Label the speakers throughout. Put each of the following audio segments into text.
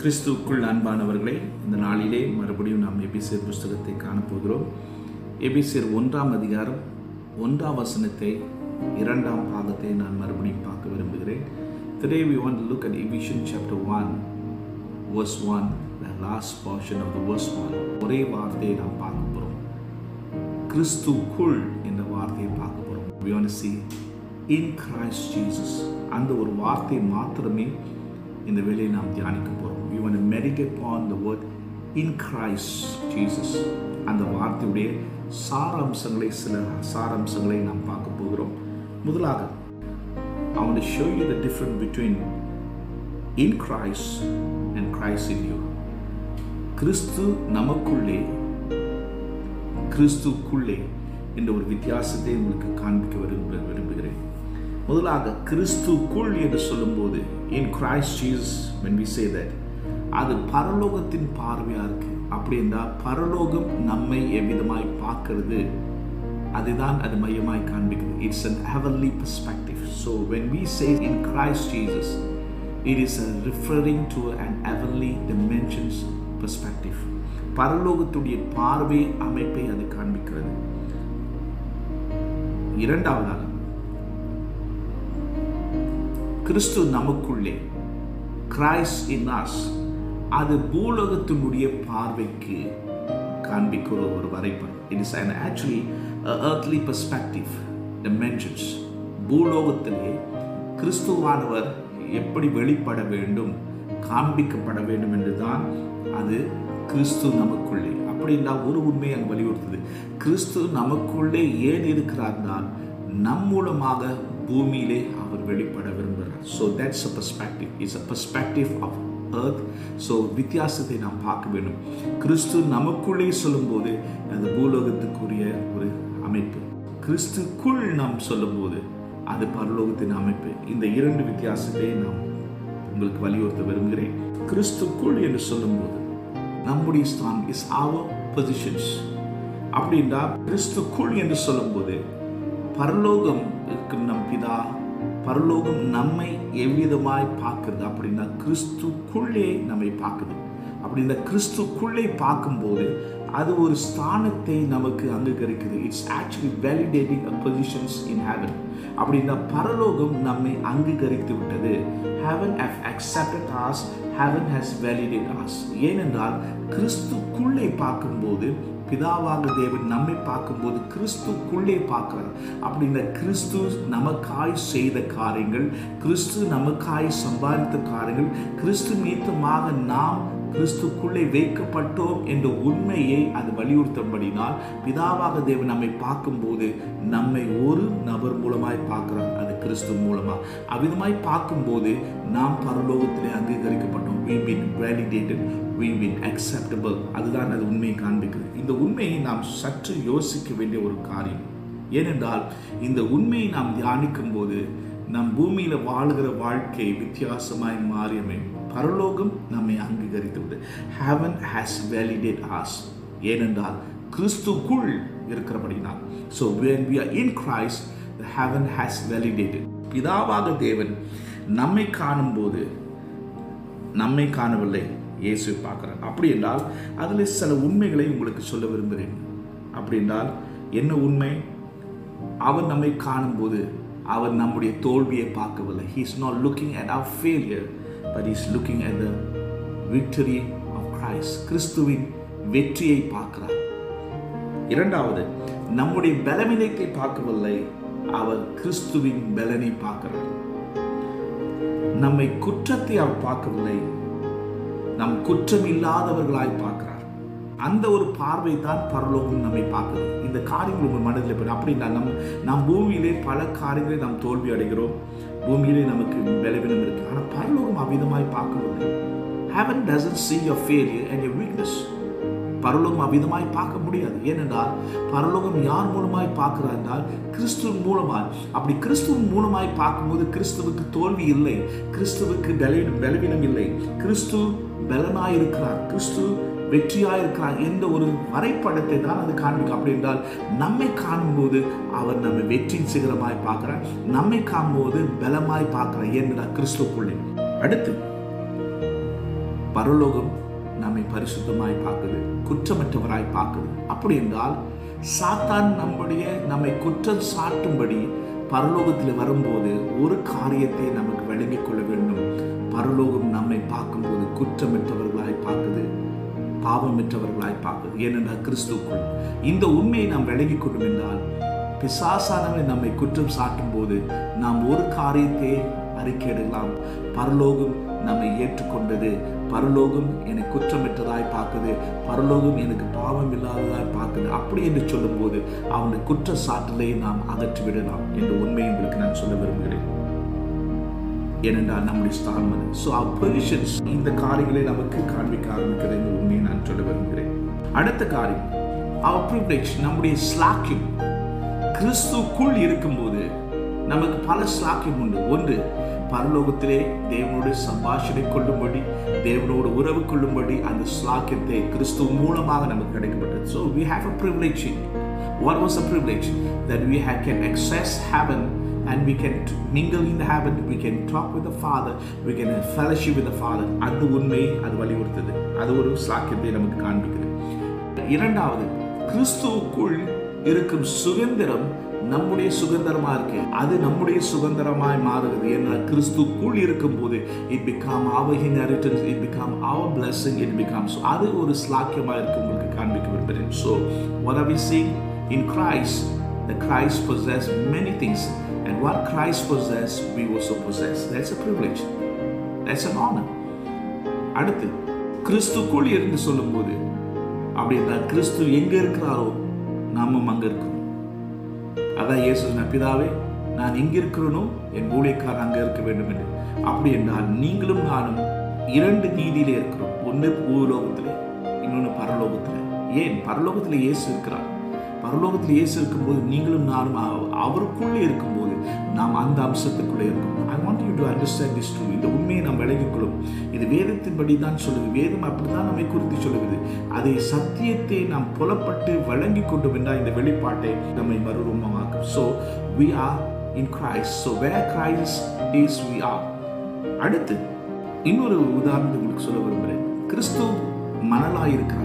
Speaker 1: கிறிஸ்துவுக்குள் அன்பானவர்களே இந்த நாளிலே மறுபடியும் நாம் எபிசியர் புஸ்தகத்தை காணப்போகிறோம் எபிசியர் ஒன்றாம் அதிகாரம் ஒன்றாம் வசனத்தை இரண்டாம் பாகத்தை நான் மறுபடியும் பார்க்க விரும்புகிறேன் Today we want to look at Ephesians chapter 1 verse 1 the last portion of the verse 1 ஒரே வார்த்தையை நாம் பார்க்க போகிறோம் கிறிஸ்துக்குள் என்ற வார்த்தையை பார்க்க போகிறோம் we want to see in Christ Jesus அந்த ஒரு வார்த்தை மாத்திரமே இந்த வேலையை நாம் தியானிக்க போகிறோம் we want to meditate on the word in Christ Jesus அந்த வார்த்தையுடைய சாராம்சங்களை சில சாராம்சங்களை நாம் பார்க்க போகிறோம் முதலாக I want to show you the difference between in Christ and Christ in you கிறிஸ்து நமக்குள்ளே கிறிஸ்துக்குள்ளே என்ற ஒரு வித்தியாசத்தை உங்களுக்கு காண்பிக்க விரும்ப விரும்புகிறேன் முதலாக கிறிஸ்துக்குள் என்று சொல்லும்போது in Christ Jesus when we say that அது பரலோகத்தின் பார்வையாக இருக்கு அப்படி என்றால் பரலோகம் நம்மை எவ்விதமாய் பார்க்கிறது அதுதான் அது மையமாய் காண்பிக்கிறது it's an heavenly perspective so when we say in Christ Jesus it is a referring to an heavenly dimensions perspective பரலோகத்துடைய பார்வை அமைப்பை அது காண்பிக்கிறது இரண்டாவதாக கிறிஸ்து நமக்குள்ளே கிரைஸ்ட் இன் us அது பூலோகத்தினுடைய பார்வைக்கு காண்பிக்கிற ஒரு வரைபடம் it is an actually earthly perspective dimensions பூலோகத்திலே கிறிஸ்துவானவர் எப்படி வெளிப்பட வேண்டும் காண்பிக்கப்பட வேண்டும் என்றுதான் அது கிறிஸ்து நமக்குள்ளே அப்படின்னா ஒரு உண்மையை அங்கு வலியுறுத்துது கிறிஸ்து நமக்குள்ளே ஏன் இருக்கிறார்னால் நம் மூலமாக பூமியிலே அவர் வெளிப்பட விரும்புகிறார் so that's a perspective it's a perspective of earth so வித்தியாசத்தை நாம் பார்க்க வேண்டும் கிறிஸ்து நமக்குள்ளே சொல்லும்போது அது பூலோகத்துக்குரிய ஒரு அமைப்பு கிறிஸ்துக்குள் நாம் சொல்லும்போது அது பரலோகத்தின் அமைப்பு இந்த இரண்டு வித்தியாசத்தை நாம் உங்களுக்கு வலியுறுத்த விரும்புகிறேன் கிறிஸ்துக்குள் என்று சொல்லும்போது நம்முடைய ஸ்தான் இஸ் our பொசிஷன்ஸ் அப்படின்றா கிறிஸ்துக்குள் என்று சொல்லும்போது பரலோகம் இருக்கும் நம் பிதா பரலோகம் நம்மை எவ்விதமாய் பார்க்குறது அப்படின்னா கிறிஸ்துக்குள்ளே நம்மை பார்க்குது அப்படி இந்த கிறிஸ்துக்குள்ளே பார்க்கும்போது அது ஒரு ஸ்தானத்தை நமக்கு அங்கீகரிக்குது it's actually validating a positions in heaven அப்படின்னா பரலோகம் நம்மை அங்கீகரித்து விட்டது heaven have accepted us heaven has validate us ஏனென்றால் கிறிஸ்துக்குள்ளே பார்க்கும்போது பிதாவாக தேவன் நம்மை பார்க்கும்போது கிறிஸ்துக்குள்ளே பார்க்கிறார் அப்படின்னா கிறிஸ்து நமக்காய் செய்த காரியங்கள் கிறிஸ்து நமக்காய் சம்பாதித்த காரியங்கள் கிறிஸ்து மீத்தமாக நாம் கிறிஸ்துக்குள்ளே வைக்கப்பட்டோம் என்ற உண்மையை அது வலியுறுத்தபடினால் பிதாவாக தேவன் நம்மை பார்க்கும்போது நம்மை ஒரு நபர் மூலமாய் பார்க்கிறார் அது கிறிஸ்து மூலமா அவ்விதமாய் பார்க்கும்போது நாம் பரலோகத்திலே அங்கீகரிக்கப்பட்டோம் we been validated we been acceptable அதுதான் அது உண்மையை காண்பிக்கிறது இந்த உண்மையை நாம் சற்று யோசிக்க வேண்டிய ஒரு காரியம் ஏனென்றால் இந்த உண்மையை நாம் தியானிக்கும் போது நம் பூமியில் வாழுகிற வாழ்க்கை வித்தியாசமாய் மாறியமை பரலோகம் நம்மை அங்கீகரித்து விடு ஹேவன் ஹேஸ் வேலிடேட் ஆஸ் ஏனென்றால் கிறிஸ்துக்குள் இருக்கிறபடினால் so when we are in Christ the heaven has validated பிதாவாக தேவன் நம்மை காணும்போது நம்மை காணவில்லை இயேசுவை பார்க்குறார் அப்படி என்றால் அதில் சில உண்மைகளை உங்களுக்கு சொல்ல விரும்புகிறேன் அப்படி என்றால் என்ன உண்மை அவர் நம்மை காணும்போது அவர் நம்முடைய தோல்வியை பார்க்கவில்லை he is not looking at our failure but is looking at the victory of Christ கிறிஸ்துவின் வெற்றியை பார்க்கிறார் இரண்டாவது நம்முடைய பலவீனத்தை பார்க்கவில்லை அவர் கிறிஸ்துவின் பலனை பார்க்கிறார் நம்மை குற்றத்தை அவர் பார்க்கவில்லை நம் குற்றம் இல்லாதவர்களாய் பார்க்கிறார் அந்த ஒரு பார்வை தான் பரலோகம் நம்மை பார்க்குது இந்த காரியங்கள் உங்கள் மனதில் போய் அப்படின்னா நம் நம் பூமியிலே பல காரியங்களை நாம் தோல்வி அடைகிறோம் பூமியிலே நமக்கு பலவீனம் இருக்கு ஆனால் பரலோகம் அவ்விதமாய் பார்க்கவில்லை heaven doesn't see your failure and your weakness பரலோகம் அவ்விதமாய் பார்க்க முடியாது ஏனென்றால் பரலோகம் யார் மூலமாய் பார்க்கிறார் என்றால் கிறிஸ்துவின் மூலமாய் அப்படி கிறிஸ்துவின் மூலமாய் பார்க்கும்போது கிறிஸ்துவுக்கு தோல்வி இல்லை கிறிஸ்துவுக்கு பல பலவீனம் இல்லை கிறிஸ்து பலனாய் இருக்கிறார் கிறிஸ்து வெற்றியாக இருக்கிறார் என்ற ஒரு வரைபடத்தை தான் அது காண்பிக்கும் அப்படி என்றால் நம்மை காணும்போது அவர் நம்மை வெற்றியின் சிகரமாய் பார்க்கிறார் நம்மை காணும்போது பலமாய் பார்க்கிறார் ஏனென்றால் கிறிஸ்துக்குள்ளே அடுத்து பரலோகம் நம்மை பரிசுத்தமாய் பார்க்குது குற்றமற்றவராய் பார்க்குது அப்படி என்றால் சாத்தான் நம்முடைய நம்மை குற்றம் சாட்டும்படி பரலோகத்தில் வரும்போது ஒரு காரியத்தை நமக்கு விளங்கிக் கொள்ள வேண்டும் பரலோகம் நம்மை பார்க்கும்போது குற்றமற்றவர்களாய் பார்க்குது பாவமற்றவர்களாய் பார்க்குது ஏனென்றால் கிறிஸ்துக்குள் இந்த உண்மையை நாம் விளங்கிக் கொள்ளும் என்றால் பிசாசானவை நம்மை குற்றம் சாட்டும் போது நாம் ஒரு காரியத்தை அறிக்கையிடலாம் பரலோகம் நம்மை ஏற்றுக்கொண்டது பரலோகம் என்னை குற்றமற்றதாய் பார்க்குது பரலோகம் எனக்கு பாவம் இல்லாததாய் பார்க்குது அப்படி என்று சொல்லும்போது அவனுடைய குற்ற சாட்டலை நாம் அகற்றி விடலாம் என்ற உண்மையை உங்களுக்கு நான் சொல்ல விரும்புகிறேன் ஏனென்றால் நம்முடைய ஸ்தானம் அது ஸோ அவர் பொசிஷன்ஸ் இந்த காரியங்களை நமக்கு காண்பிக்க ஆரம்பிக்கிறது என்ற உண்மையை நான் சொல்ல விரும்புகிறேன் அடுத்த காரியம் அவர் ப்ரிவிலேஜ் நம்முடைய ஸ்லாக்கியம் கிறிஸ்துக்குள் இருக்கும்போது நமக்கு பல ஸ்லாக்கியம் உண்டு ஒன்று பரலோகத்திலே தேவனோடு சம்பாஷணை கொள்ளும்படி தேவனோடு உறவு கொள்ளும்படி அந்த ஸ்லாக்கியத்தை கிறிஸ்துவ மூலமாக நமக்கு கிடைக்கப்பட்டது so we have a privilege what was a privilege that we have can access heaven and we can mingle in the heaven we can talk with the father we can have fellowship with the father அந்த உண்மை அது வலியுறுத்தது அது ஒரு ஸ்லாக்கியத்தை நமக்கு காண்பிக்கிறது இரண்டாவது கிறிஸ்துவுக்குள் இருக்கும் சுதந்திரம் நம்முடைய சுதந்திரமா இருக்கு அது நம்முடைய சுதந்திரமாய் மாறுகிறது ஏன்னா கிறிஸ்துக்குள் இருக்கும்போது it become our inheritance it become our blessing it becomes அது ஒரு ஸ்லாக்கியமா இருக்கு உங்களுக்கு காண்பிக்க விரும்புகிறேன் so what are we seeing in Christ that Christ possessed many things and what Christ possessed we also possess that's a privilege that's an honor அடுத்து கிறிஸ்துக்குள் இருந்து சொல்லும்போது அப்படின்னா கிறிஸ்து எங்க இருக்கிறாரோ நாமும் அங்க இருக்கிறோம் அதான் இயேசு சொன்ன, பிதாவே நான் எங்க இருக்கிறேனோ என் ஊழியக்காரன் அங்க இருக்க வேண்டும் என்று அப்படி என்றால் நீங்களும் நானும் இரண்டு நீதியிலே இருக்கிறோம் ஒன்று பூலோகத்திலே இன்னொன்று பரலோகத்திலே ஏன் பரலோகத்தில் இயேசு இருக்கிறார் பரலோகத்தில் இயேசு இருக்கும்போது நீங்களும் நானும் அவ- அவருக்குள்ளே இருக்கும்போது நாம் அந்த அம்சத்துக்குள்ளே இருக்கோம் I want you to understand this true இந்த உண்மையை நாம் விளங்கிக் கொள்ளும் இது வேதத்தின்படி தான் சொல்லுது வேதம் அப்படிதான் நம்மை குறித்து சொல்லுகிறது அதை சத்தியத்தை நாம் புலப்பட்டு வழங்கி கொண்டு வந்தால் இந்த வெளிப்பாட்டை நம்மை மறுரூபமாக்கும் so we are in Christ so where Christ is we are அடுத்து இன்னொரு உதாரணத்தை உங்களுக்கு சொல்ல விரும்புகிறேன் கிறிஸ்து மணலாய் இருக்கிறார்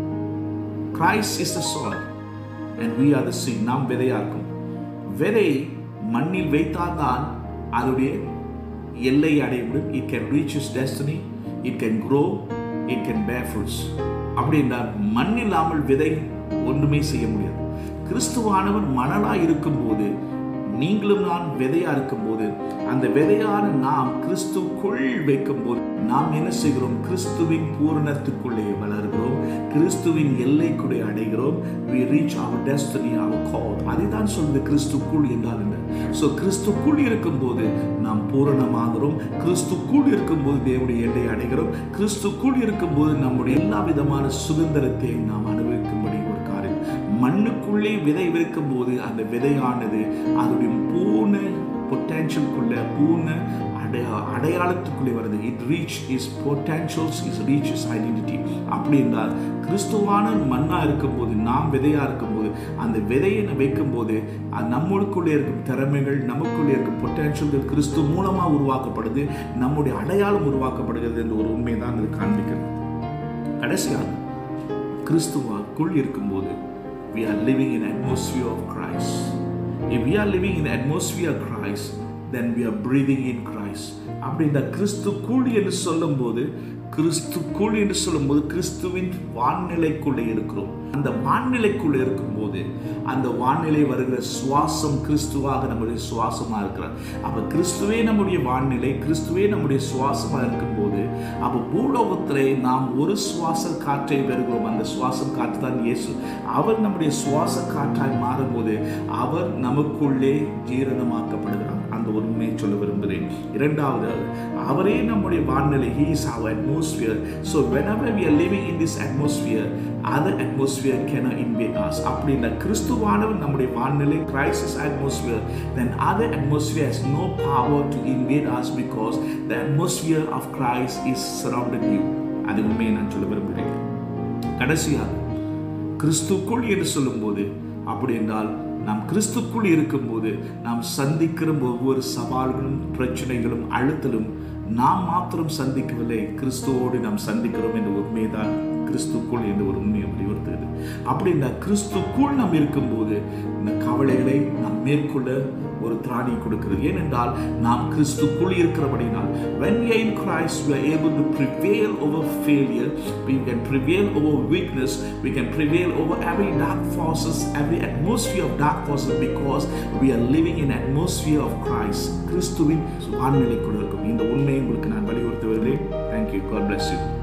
Speaker 1: Christ is the soil and we are the seed நாம் விதையா இருக்கும் விதை மண்ணில் வைத்தால்தான் அதனுடைய எல்லை அடைய முடியும் it can reach is destiny it can grow it can bear fruits அப்படி என்றால் மண் இல்லாமல் விதை ஒன்றுமே செய்ய முடியாது கிறிஸ்துவானவர் மணலாய் இருக்கும்போது நீங்களும் நான் விதையா இருக்கும்போது அந்த விதையான நாம் கிறிஸ்துக்குள் வைக்கும்போது நாம் என்ன செய்கிறோம் கிறிஸ்துவின் பூரணத்துக்குள்ளே வளர்கிறோம் கிறிஸ்துவின் எல்லைக்குள்ளே அடைகிறோம் we reach our destiny our call அதுதான் சொல்லுது கிறிஸ்துக்குள் என்றால் என்ன ஸோ கிறிஸ்துக்குள் இருக்கும்போது நாம் பூரணமாகிறோம் கிறிஸ்துக்குள் இருக்கும்போது தேவனுடைய எல்லை அடைகிறோம் கிறிஸ்துக்குள் இருக்கும்போது நம்முடைய எல்லா விதமான சுதந்திரத்தை நாம் அனுபவிக்கும்படி ஒரு காரியம் மண்ணுக்குள்ளே விதை இருக்கும்போது அந்த விதையானது அதனுடைய பூர்ண பொட்டன்ஷியல்குள்ள பூர்ண அடைய அடையாளத்துக்குள்ளே வருது it reach is potentials is reach is identity அப்படி என்றால் கிறிஸ்துவான மண்ணா இருக்கும்போது நாம் விதையா இருக்கும்போது அந்த விதையை வைக்கும்போது அது நம்மளுக்குள்ளே இருக்கும் திறமைகள் நமக்குள்ளே இருக்கும் பொட்டன்ஷியல்கள் கிறிஸ்து மூலமா உருவாக்கப்படுது நம்முடைய அடையாளம் உருவாக்கப்படுகிறது என்ற ஒரு உண்மை தான் அது காண்பிக்கிறது கடைசியாக கிறிஸ்துவாக்குள் இருக்கும்போது we are living in atmosphere of Christ. If we are living in the atmosphere of Christ, then we are breathing in Christ. அப்படி இந்த கிறிஸ்துக்குள் என்று சொல்லும்போது கிறிஸ்துக்குள் என்று சொல்லும்போது கிறிஸ்துவின் வான்நிலைக்குள்ளே இருக்கிறோம் அந்த வான்நிலைக்குள்ளே இருக்கும்போது அந்த வான்நிலை வருகிற சுவாசம் கிறிஸ்துவாக நம்முடைய சுவாசமா இருக்கிறார் அப்ப கிறிஸ்துவே நம்முடைய வான்நிலை கிறிஸ்துவே நம்முடைய சுவாசமா இருக்கும்போது அப்ப பூலோகத்திலே நாம் ஒரு சுவாச காற்றை பெறுகிறோம் அந்த சுவாசம் காற்று தான் இயேசு அவர் நம்முடைய சுவாச காற்றாய் மாறும்போது அவர் நமக்குள்ளே ஜீரணமாக்கப்படுகிறார் அந்த உண்மையை சொல்ல விரும்புகிறேன் இரண்டாவது அவரே நம்முடைய வான்நிலை he is our atmosphere so whenever we are living in this atmosphere other atmosphere cannot invade us அப்படின்னா கிறிஸ்துவானவர் நம்முடைய வான்நிலை Christ is atmosphere then other atmosphere has no power to invade us because the atmosphere of Christ is surrounded you அது உண்மையை நான் சொல்ல விரும்புகிறேன் கடைசியாக கிறிஸ்துக்குள் என்று சொல்லும்போது அப்படி என்றால் நாம் கிறிஸ்துக்குள் இருக்கும்போது நாம் சந்திக்கிற ஒவ்வொரு சவால்களும் பிரச்சனைகளும் அழுத்தலும் நாம் மாத்திரம் சந்திக்கவில்லை கிறிஸ்துவோடு நாம் சந்திக்கிறோம் என்ற உண்மைதான் கிறிஸ்துக்குள் என்ற ஒரு உண்மையை வலியுறுத்துகிறது அப்படி இந்த கிறிஸ்துக்குள் நாம் இருக்கும்போது இந்த கவலைகளை நாம் மேற்கொள்ள ஒரு திராணி கொடுக்கிறது ஏனென்றால் நாம் கிறிஸ்துக்குள் இருக்கிறபடினால் when we are in Christ we are able to prevail over failure we can prevail over weakness we can prevail over every dark forces every atmosphere of dark forces because we are living in atmosphere of Christ கிறிஸ்துவின் வான்நிலை கொண்டிருக்கும் இந்த உண்மையை உங்களுக்கு நான் வலியுறுத்தி வருகிறேன் thank you god bless you